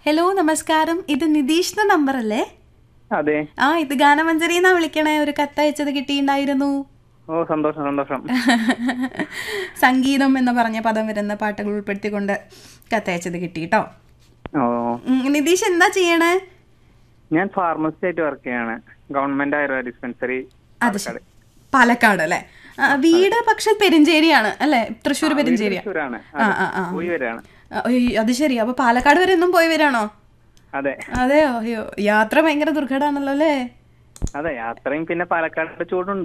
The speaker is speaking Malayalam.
ഹലോ നമസ്കാരം ഇത് നിതീഷിന്റെ നമ്പർ അല്ലേ അതെ ആ ഇത് ഗാനമഞ്ജരി എന്നാ വിളിക്കണേ ഒരു കത്തയച്ചത് കിട്ടിയിട്ടുണ്ടായിരുന്നു ഓ സന്തോഷം സന്തോഷം സംഗീതം എന്ന് പറഞ്ഞ പദം വരുന്ന പാട്ടുകൾ ഉൾപ്പെടുത്തിക്കൊണ്ട് കത്തയച്ചത് കിട്ടി കേട്ടോ ഓ നിതീഷ് എന്താ ചെയ്യണേ ഞാൻ ഫാർമസി ആയിട്ട് വർക്ക് ചെയ്യാണ് ഗവൺമെന്റ് ആയുർവേദ ഡിസ്പെൻസറി അത് ശരി പാലക്കാട് അല്ലേ ആ, വീട് പക്ഷെ പെരിഞ്ചേരിയാണ് അല്ലേ തൃശ്ശൂർ പെരിഞ്ചേരിയാ തൃശ്ശൂരാണ് ആ ആ ആ പോയി വരാണ് ആ, ഉയ്യ്, അത് ശരി അപ്പൊ പാലക്കാട് വരെ ഒന്നും പോയി വരാണോ അതെ അതെയോ അയ്യോ യാത്ര ഭയങ്കര ദുർഘടാണല്ലോ അല്ലേ അതെ യാത്രയും പിന്നെ പാലക്കാട് ചൂടുണ്ട്